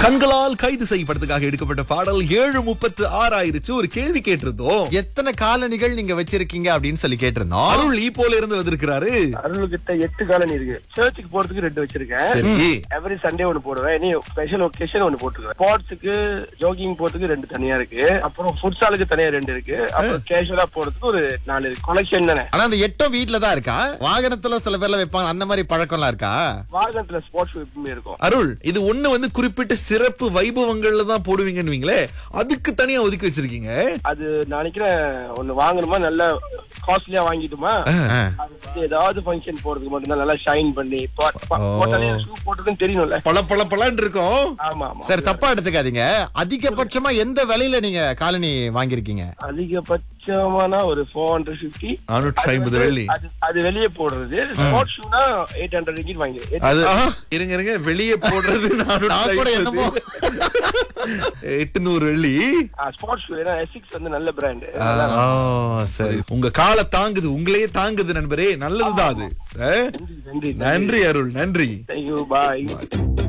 கண்களால் கைது செய்யப்பட்டதுக்காக எடுக்கப்பட்ட பாடல் ஏழு முப்பத்து ஆறாயிருச்சு ஒரு கேள்வி கேட்டிருந்தோம் எத்தனை காலணிகள் நீங்க வச்சிருக்கீங்க அப்படின்னு சொல்லி கேட்டிருந்தோம் அருள் ஈ போல இருந்து வந்திருக்கிறாரு அருள்கிட்ட எட்டு காலனி இருக்கு சர்ச்சுக்கு போறதுக்கு ரெண்டு வச்சிருக்கேன் சரி எவ்ரி சண்டே ஒன்னு போடுவேன் இனி ஸ்பெஷல் ஒகேஷன் ஒன்னு போட்டுருக்கேன் ஸ்போர்ட்ஸுக்கு ஜோகிங் போறதுக்கு ரெண்டு தனியா இருக்கு அப்புறம் ஃபுட்சாலுக்கு தனியா ரெண்டு இருக்கு அப்புறம் கேஷுவலா போறதுக்கு ஒரு நாலு இருக்கு கொலெக்ஷன் தானே ஆனா அந்த எட்டும் வீட்ல தான் இருக்கா வாகனத்துல சில பேர்ல வைப்பாங்க அந்த மாதிரி பழக்கம்லாம் இருக்கா வாகனத்துல ஸ்போர்ட்ஸ் எப்பவுமே இருக்கும் அருள் இது ஒண்ணு வந்து குறிப்பிட்ட சிறப்பு வைபவங்கள்ல தான் போடுவீங்கன்னு வைங்களே அதுக்கு தனியா ஒதுக்கி வச்சிருக்கீங்க அது நான் நினைக்கிறேன் ஒண்ணு வாங்கணுமா நல்ல காஸ்ட்லியா வாங்கிட்டுமா அது வந்து ஏதாவது ஃபங்க்ஷன் போறதுக்கு மட்டும்தான் நல்லா ஷைன் பண்ணி போ- போ- போட்டாலே ஷூ போட்டதுன்னு தெரியணும்ல பல பல பலன்னு இருக்கும் ஆமா ஆமா சரி தப்பா எடுத்துக்காதீங்க அதிகபட்சமா எந்த விலையில நீங்க காலனி வாங்கியிருக்கீங்க அதிகபட்சமானா ஒரு ஃபோர் ஹண்ட்ரட் பிப்டி நானூற்றி ஐம்பது வெள்ளி அது அது வெளியே போடுறது ஸ்போர்ட்ஸ் ஷூனா எயிட் ஹண்ட்ரட் ரிங்கிட் வாங்கி அது இருங்க இருங்க வெளியே போடுறது நான் கூட என்னமோ. எட்டுநூறு வெள்ளி ஸ்போர்ட்ஸ் ஷூ ஏன்னா எசிக்ஸ் வந்து நல்ல பிராண்ட் ஓ, சரி சரி உங்க காலை தாங்குது உங்களையே தாங்குது நண்பரே நல்லதுதான் அது ஆ? நன்றி நன்றி நன்றி அருள் நன்றி தேங்க்யூ பாய்